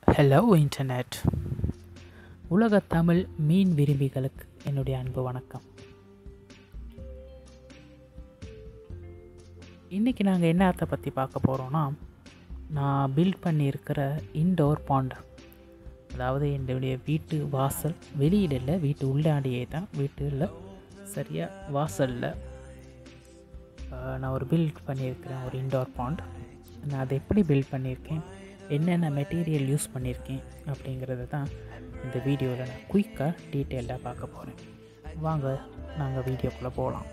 Hello internet உலக தமிழ் மீன் விரும்பிகளுக்கு என்னுடைய அன்பு வணக்கம் இன்றைக்கி நாங்கள் என்ன அதை பற்றி பார்க்க போகிறோன்னா நான் பில்ட் பண்ணியிருக்கிற இன்டோர் பாண்ட் அதாவது என்னுடைய வீட்டு வாசல் வெளியில் இல்லை வீட்டு உள்ளாடியே தான் வீட்டில் சரியாக வாசலில் நான் ஒரு பில்ட் பண்ணியிருக்கிறேன் ஒரு இன்டோர் பாண்ட் நான் அதை எப்படி பில்ட் பண்ணியிருக்கேன் என்னென்ன மெட்டீரியல் யூஸ் பண்ணியிருக்கேன் அப்படிங்கிறத தான் இந்த வீடியோவில் நான் குயிக்காக டீட்டெயில்டாக பார்க்க போகிறேன் வாங்க நாங்கள் வீடியோக்குள்ளே போகலாம்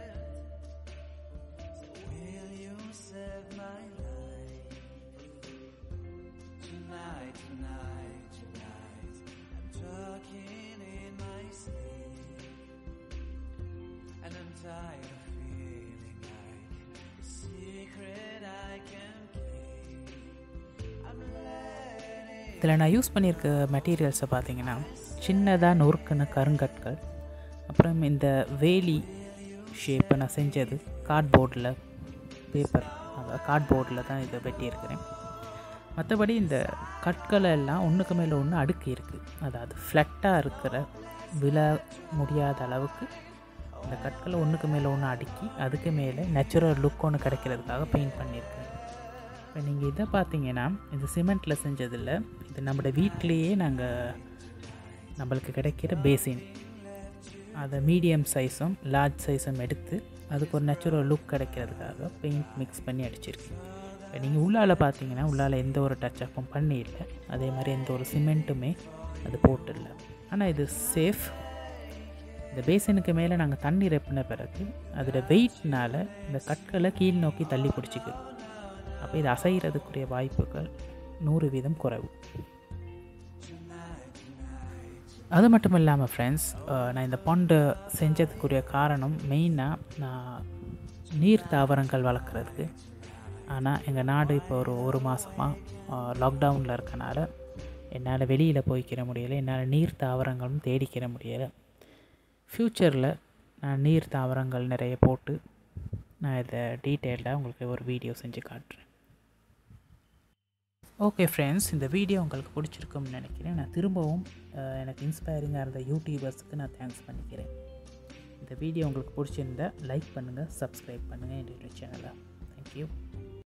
Tonight, tonight, tonight, I'm talking in my sleep, and I'm tired of feeling like a secret I can keep. I'm letting இதில் நான் யூஸ் பண்ணியிருக்க மெட்டீரியல்ஸை பார்த்தீங்கன்னா சின்னதாக நொறுக்குன கருங்கற்கள் அப்புறம் இந்த வேலி ஷேப்பை நான் செஞ்சது கார்ட்போர்டில் பேப்பர் அதாவது கார்ட்போர்டில் தான் இதை வெட்டியிருக்கிறேன் மற்றபடி இந்த கற்களை எல்லாம் ஒன்றுக்கு மேலே ஒன்று அடுக்கி இருக்குது அதாவது ஃப்ளட்டாக இருக்கிற விழ முடியாத அளவுக்கு இந்த கற்களை ஒன்றுக்கு மேலே ஒன்று அடுக்கி அதுக்கு மேலே நேச்சுரல் லுக் ஒன்று கிடைக்கிறதுக்காக பெயிண்ட் பண்ணியிருக்கேன் இப்போ நீங்கள் இதை பார்த்தீங்கன்னா இது சிமெண்ட்டில் செஞ்சதில்ல இது நம்மளோட வீட்டிலேயே நாங்கள் நம்மளுக்கு கிடைக்கிற பேசின் அதை மீடியம் சைஸும் லார்ஜ் சைஸும் எடுத்து அதுக்கு ஒரு நேச்சுரல் லுக் கிடைக்கிறதுக்காக பெயிண்ட் மிக்ஸ் பண்ணி அடிச்சிருக்கேன் இப்போ நீங்கள் உள்ளால் பார்த்தீங்கன்னா உள்ளால் எந்த ஒரு டச் அப்பும் பண்ணியில்லை அதே மாதிரி எந்த ஒரு சிமெண்ட்டுமே அது போட்டில்ல ஆனால் இது சேஃப் இந்த பேசினுக்கு மேலே நாங்கள் தண்ணி ரெப்பின பிறகு அதோட வெயிட்னால் இந்த கற்களை கீழ் நோக்கி தள்ளி பிடிச்சிக்குது அப்போ இது அசைகிறதுக்குரிய வாய்ப்புகள் நூறு வீதம் குறைவு அது மட்டும் இல்லாமல் ஃப்ரெண்ட்ஸ் நான் இந்த பாண்டு செஞ்சதுக்குரிய காரணம் மெயினாக நான் நீர் தாவரங்கள் வளர்க்குறதுக்கு ஆனால் எங்கள் நாடு இப்போ ஒரு ஒரு மாதமாக லாக்டவுனில் இருக்கனால என்னால் வெளியில் போய்க்கிற முடியலை என்னால் நீர் தாவரங்களும் தேடிக்கிற முடியலை ஃப்யூச்சரில் நான் நீர் தாவரங்கள் நிறைய போட்டு நான் இதை டீட்டெயில்டாக உங்களுக்கு ஒரு வீடியோ செஞ்சு காட்டுறேன் ஓகே ஃப்ரெண்ட்ஸ் இந்த வீடியோ உங்களுக்கு பிடிச்சிருக்கும்னு நினைக்கிறேன் நான் திரும்பவும் அஹ், எனக்கு இன்ஸ்பைரிங்காக இருந்த யூடியூபர்ஸுக்கு நான் தேங்க்ஸ் பண்ணிக்கிறேன் இந்த வீடியோ உங்களுக்கு பிடிச்சிருந்தா லைக் பண்ணுங்கள் சப்ஸ்கிரைப் பண்ணுங்கள் என்னுடைய சேனலை தேங்க்யூ